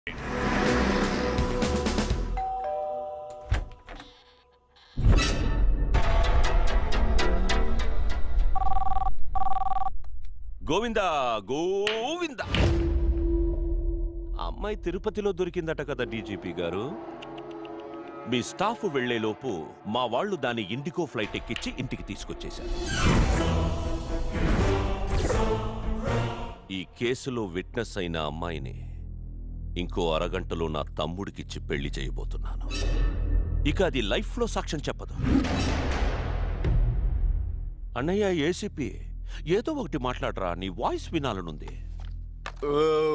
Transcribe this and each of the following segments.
గోవిందా గోవింద ఆ అమ్మాయి తిరుపతిలో దొరికిందట కదా డీజీపీ గారు మీ స్టాఫ్ వెళ్లేలోపు మా వాళ్ళు దాని ఇండిగో ఫ్లైట్ ఎక్కించి ఇంటికి తీసుకొచ్చేశారు ఈ కేసులో విట్నెస్ అయిన అమ్మాయిని ఇంకో అరగంటలో నా తమ్ముడికిచ్చి పెళ్లి చేయబోతున్నాను ఇక అది లైఫ్లో సాక్ష్యం చెప్పదు అన్నయ్య ఏసీపీ ఏదో ఒకటి మాట్లాడరా నీ వాయిస్ వినాలనుంది ఓ,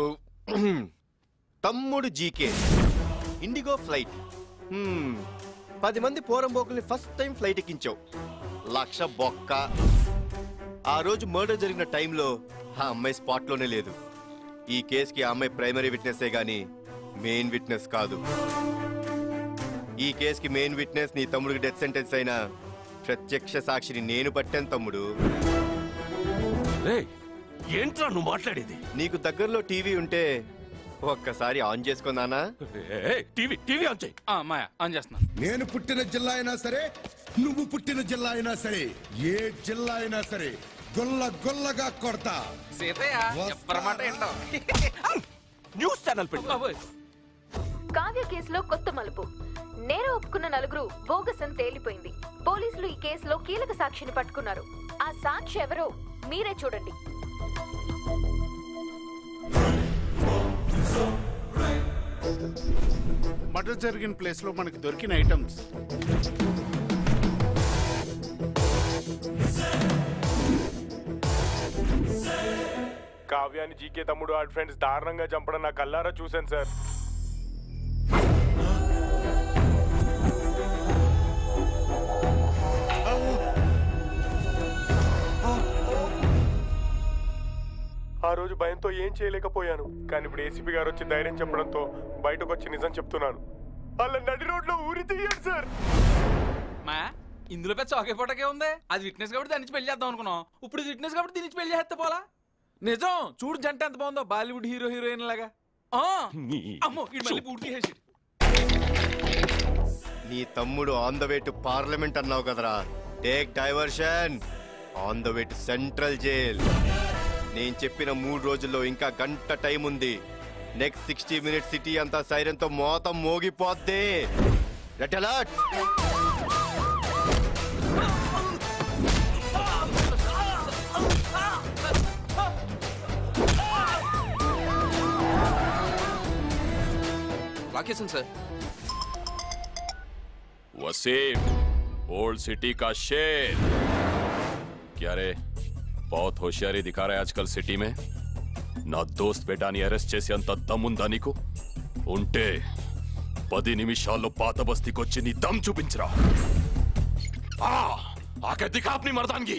తమ్ముడు జీకే ఇండిగో ఫ్లైట్ హ్మ్, పది మంది పోరంబోకుల్ని ఫస్ట్ టైం ఫ్లైట్ ఎక్కించావు లక్ష బొక్క ఆ రోజు మర్డర్ జరిగిన టైంలో ఆ అమ్మాయి స్పాట్లోనే లేదు ఈ కేసుకి ఆ అమ్మాయి ప్రైమరీ విట్నెస్సే గాని మెయిన్ విట్నెస్ కాదు ఈ కేసుకి మెయిన్ విట్నెస్ నీ తమ్ముడికి డెత్ సెంటెన్స్ అయిన ప్రత్యక్ష సాక్షిని నేను పట్టాను తమ్ముడు రేయ్, ఏంట్రా నువ్వు మాట్లాడేది నీకు దగ్గరలో టీవీ ఉంటే ఒక్కసారి ఆన్ చేసుకున్నానా ఏయ్, టీవీ టీవీ ఆన్ చేయి ఆ, మాయా ఆన్ చేస్తున్నా నేను పుట్టిన జిల్లా అయినా సరే నువ్వు పుట్టిన జిల్లా అయినా సరే ఏ జిల్లా అయినా సరే గొల్ల గొల్లగా కొడతా సీతయ్య ఎప్పరమాట ఏంటో న్యూస్ ఛానల్ పెట్టు బాబోయ్ కావ్య కేసులో కొత్త మలుపు నేర ఒప్పుకున్న నలుగురు బోగస్ అని తేలిపోయింది పోలీసులు ఈ కేసులో కీలక సాక్షిని పట్టుకున్నారు ఆ సాక్షి ఎవరో మీరే చూడండి మర్డర్ జరిగిన ప్లేస్ లో మనకి దొరికిన ఐటమ్స్ కావ్యాన్ని జీకే తమ్ముడు ఆడి ఫ్రెండ్స్ దారుణంగా చంపడం నా కల్లారా చూశాను సార్ ఆ రోజు భయంతో ఏం చేయలేకపోయాను కానీ ఇప్పుడు ఏసీపీ గారు వచ్చి ధైర్యం చెప్పడంతో బయటకు వచ్చి నిజం చెప్తున్నాను అలా నడి రోడ్లో ఊరి తీయండి సార్ మాయా ఇందులో పెద్ద చౌకైపోటకే ఉంది అది విట్నెస్ కాబట్టి దాని నుంచి పెళ్లి చేద్దాం అనుకున్నాం ఇప్పుడు ఇది విట్నెస్ కాబట్టి దీని నుంచి పెళ్లి చేస్తే పోలా నిజం చూడు జంట ఎంత బాగుందో బాలీవుడ్ హీరో హీరోయిన్ లాగా ఆ, అమ్మో ఇది మళ్ళీ పూర్తి చేసి నీ తమ్ముడు on the way to parliament అన్నావు కదరా take diversion on the way to central jail నేను చెప్పిన మూడు రోజుల్లో ఇంకా గంట టైం ఉంది నెక్స్ట్ సిక్స్టీ మినిట్స్ సిటీ అంతా సైరన్ తో మోతం మోగిపోద్ది రెడ్ అలర్ట్ లాకేసింది సార్ वसीम ओल्ड सिटी का शेर क्या रे बहुत होशियारी दिखा रहा है आजकल सिटी में నా దోస్త్ బేటాని అరెస్ట్ చేసి అంత దమ్ముందా నీకు ఉంటే పది నిమిషాల్లో పాత బస్తీకొచ్చి నీ దమ్ చూపించరా ఆ, ఆకే దిఖా అప్ని మర్దాన్గి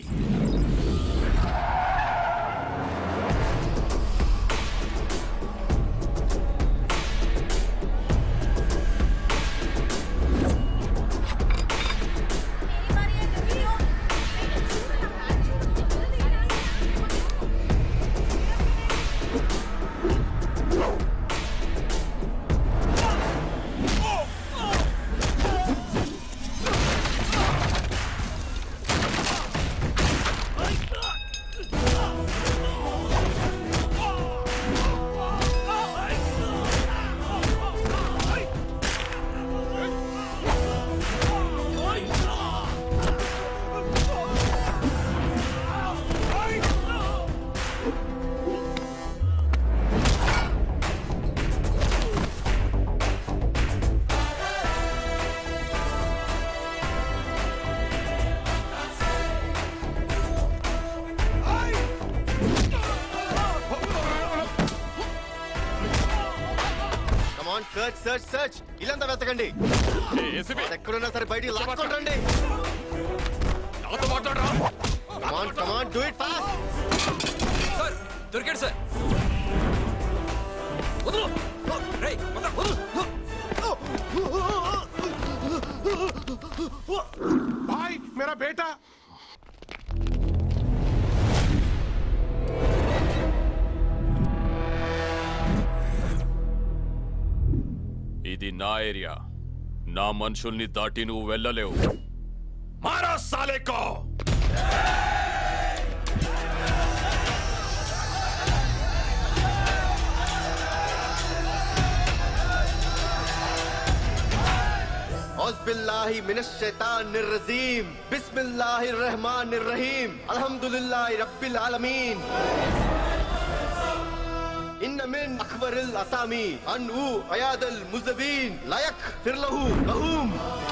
కమాన్ సర్చ్ సర్చ్ సర్చ్ ఇల్లంతా వెతకండి వాడు ఎక్కడున్నా సరే బయటికి లాక్కొని రండి నాతో మాట్లాడరా come on come on do it fast sir దొరికాడు సార్ వదులు రేయ్, వదలు, వదులు. भाई मेरा बेटा ఇది నా ఏరియా నా మనుషుల్ని దాటి నువ్వు వెళ్ళలేవు మారా సాలేకో औज़बिल्लाहि मिनश शैतानिर रजीम बिस्मिल्लाहिर रहमानिर रहीम अल्हम्दुलिल्लाहि रब्बिल आलमीन इन्न मिन अकबरिल असामी अनहु अयादल मुजबीन लायक फिरलहु लहूम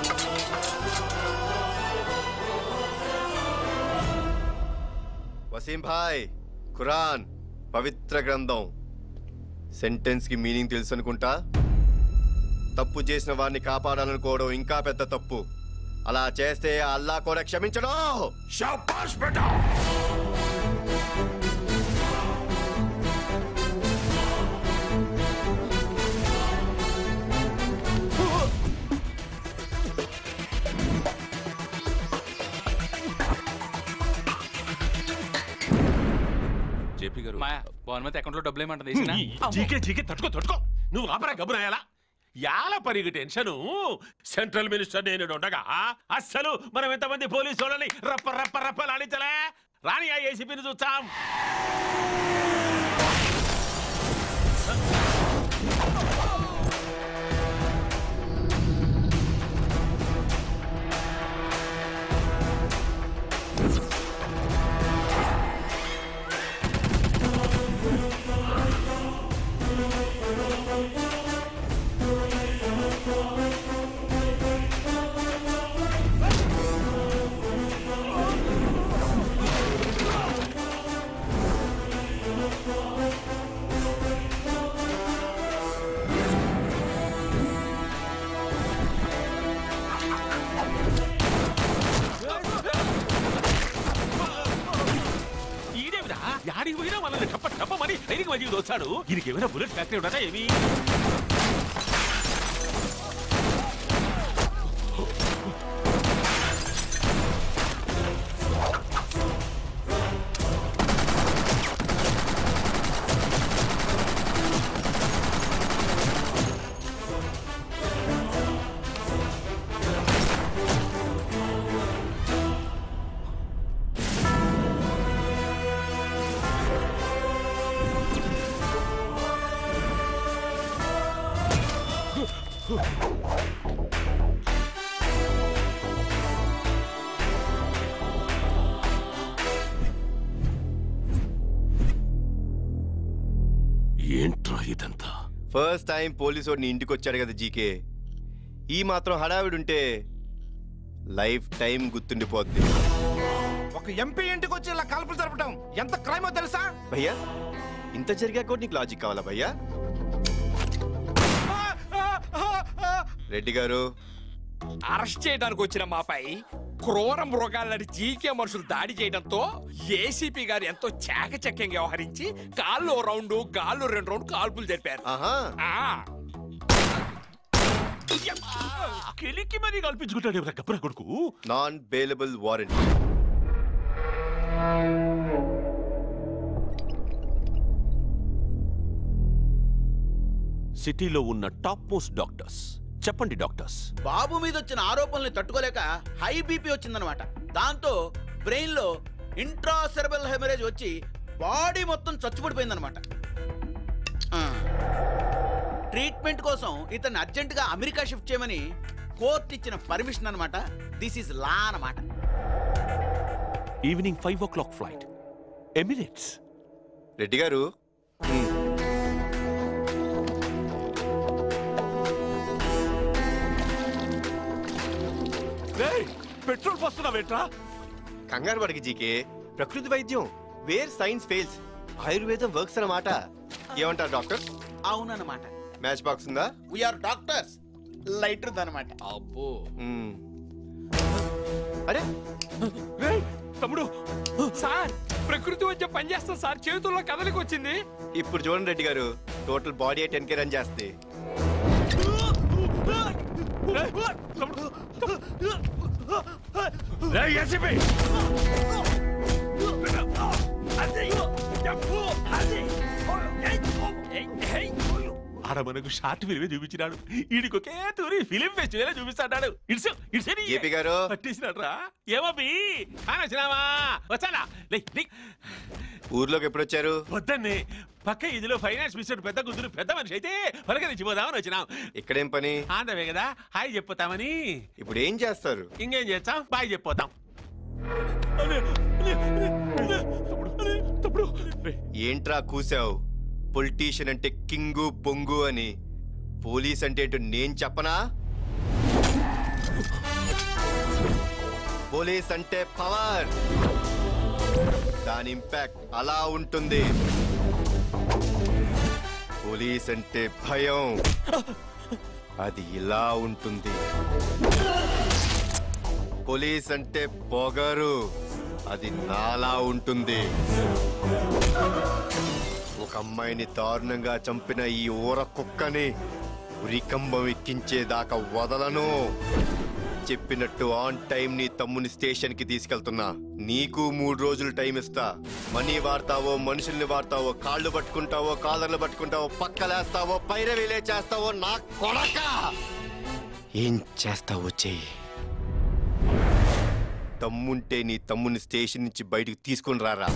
వసీం భాయ్ ఖురాన్ పవిత్ర గ్రంథం సెంటెన్స్ కి మీనింగ్ తెలుసు అనుకుంటా తప్పు చేసిన వారిని కాపాడాలనుకోవడం ఇంకా పెద్ద తప్పు అలా చేస్తే ఆ అల్లా కూడా క్షమించడం శాబాష్ బేటా జేపీ గారు మా భానుమతి అకౌంట్ లో డబ్బులు ఏమంటది వేసినా? జీకే జీకే తట్టుకో తట్టుకో నువ్వు ఆపరా గబునాయాలా యాల పరిగి టెన్షను సెంట్రల్ మినిస్టర్ నేను ఉండగా అస్సలు మనం ఎంతమంది పోలీసు వాళ్ళని రప్ప రప్ప రప్ప లాడించలే రాని ఆ ఏసీపీని చూస్తాం ఈడేమిరా యాడికి పోయినా మనల్ని టప్ప టప్పమని ఐరికి మధ్య దోచాడు దీనికి ఏమైనా బుల్లెట్ ఫ్యాక్టరీ ఉండదా ఏమి ఏంట్రా ఇదంతా ఫస్ట్ టైం పోలీసు వాడిని ఇంటికి వచ్చాడు కదా జీకే ఈ మాత్రం హడావిడి ఉంటే లైఫ్ టైం గుర్తుండిపోద్ది ఒక ఎంపీ ఇంటికి వచ్చి ఇలా కాల్పులు జరపడం ఎంత క్రైమో తెలుసా భయ్యా ఇంత జరిగాక కూడా నీకు లాజిక్ కావాలా భయ్యా రెడ్డి గారు అరెస్ట్ చేయడానికి వచ్చిన మాపై క్రూర మృగాలని జీకే మనుషులు దాడి చేయడంతో ఏసీపీ గారు ఎంతో చాకచక్యంగా వ్యవహరించి కాళ్ళు ఓ రౌండ్ గాళ్ళు రెండు రౌండ్ కాల్పులు జరిపారు ఆహా ఆ, కెలికి మరీ కల్పించుకుంటాడు ఎవరా గబ్బరా కొడుకు నాన్ బెయిలబుల్ వారెంట్ సిటీలో ఉన్న టాప్ మోస్ట్ డాక్టర్స్ చెప్పండి డాక్టర్స్ బాబు మీద వచ్చిన ఆరోపణల్ని తట్టుకోలేక హై బీపీ వచ్చిందనమాట దాంతో బ్రెయిన్ లో ఇంట్రాసెరబల్ హెమరేజ్ వచ్చి బాడీ మొత్తం చచ్చుపడిపోయిందనమాట ఆ. ట్రీట్మెంట్ కోసం ఇతన్ని అర్జెంటుగా అమెరికా షిఫ్ట్ చేయమని కోర్టు ఇచ్చిన పర్మిషన్ అన్నమాట దిస్ ఈజ్ లా అన్నమాట evening five o'clock flight Emirates Reddy garu hmm. Petrol పోస్తున్నావేట్రా కంగారు పడికి జీకే ప్రకృతి వైద్యం where science fails ayurvedam works అన్నమాట ఏమంటారు డాక్టర్ అవునన్నమాట మ్యాచ్ బాక్స్ ఉందా వీఆర్ డాక్టర్స్ లైటర్ ఉందన్నమాట అబ్బో మ్మ్. అరే తమ్ముడు సార్ ప్రకృతి వచ్చే పనిచేస్తాం సార్ చేతుల్లో కదలికి వచ్చింది ఇప్పుడు చూడండి Reddy garu total body ten K run చేస్తే ఏసీపీ ఆడ మనకు షార్ట్ ఫిల్మే చూపించినాడు ఈడికి ఒకే తూరి ఫిలిం ఫెస్టివల్ చూపిస్తాడు ఇట్స్ ఇట్స్ ఏపీ గారు పట్టేసినాడ్రా ఏమబ్బి వచ్చినావా వచ్చానా లే, లే. ఊర్లోకి ఎప్పుడు వచ్చారు వద్దన్నే పక్క ఇదిలో ఫైనాన్స్ మినిస్టర్ పెద్ద కుదురు పెద్ద మనిషి అయితే పలకరించిపోదామని వచ్చినాం ఇక్కడేం పని ఆందవే కదా హాయ్ చెప్పిపోతామని ఇప్పుడు ఏం చేస్తారు ఇంకేం చేస్తాం బాయ్ చెప్పిపోతాం ఏంట్రా కూసావు పొలిటీషియన్ అంటే కింగు బొంగు అని పోలీస్ అంటే ఏంటో నేను చెప్పనా పోలీస్ అంటే పవర్ దాని ఇంపాక్ట్ అలా ఉంటుంది పోలీస్ అంటే భయం అది ఇలా ఉంటుంది పోలీస్ అంటే పొగరు అది నాలా ఉంటుంది ఒక అమ్మాయిని దారుణంగా చంపిన ఈ ఊర కుక్కని ఉరికంబం ఎక్కించేదాకా వదలను చెప్పినట్టు ఆన్ టైం నీ తమ్ముని స్టేషన్ కి తీసుకెళ్తున్నా నీకు మూడు రోజులు టైం ఇస్తా మనీ వాడతావో మనుషుల్ని వాడతావో కాళ్ళు పట్టుకుంటావో కాలర్లు పట్టుకుంటావో పక్కలేస్తావో పైరవీలే చేస్తావో నా కొడక ఏం చేస్తావో చెయ్యి తమ్ముంటే నీ తమ్ముని స్టేషన్ నుంచి బయటకు తీసుకుని రారా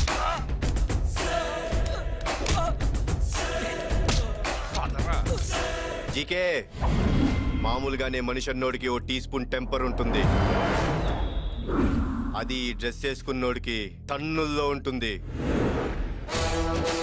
జీకే మామూలుగానే మనిషి అన్నోడికి ఓ టీ స్పూన్ టెంపర్ ఉంటుంది అది ఈ డ్రెస్ వేసుకున్నోడికి టన్నుల్లో ఉంటుంది